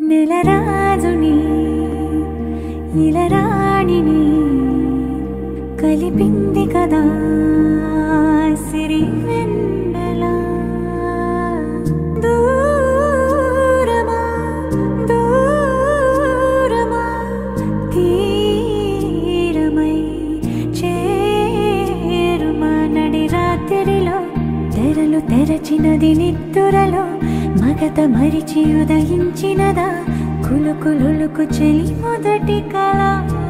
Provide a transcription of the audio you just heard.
నెలరాజుని ఇలరాణిని కలిపింది కదా సిరి వెన్నెల దూరమా దూరమా తీరమై చేరుమా నడి రాత్రిలో తెరలు తెరచినది నిద్దురలో మగత మరిచి ఉదయించినదా కులుకులుకు చెలి మొదటి కళ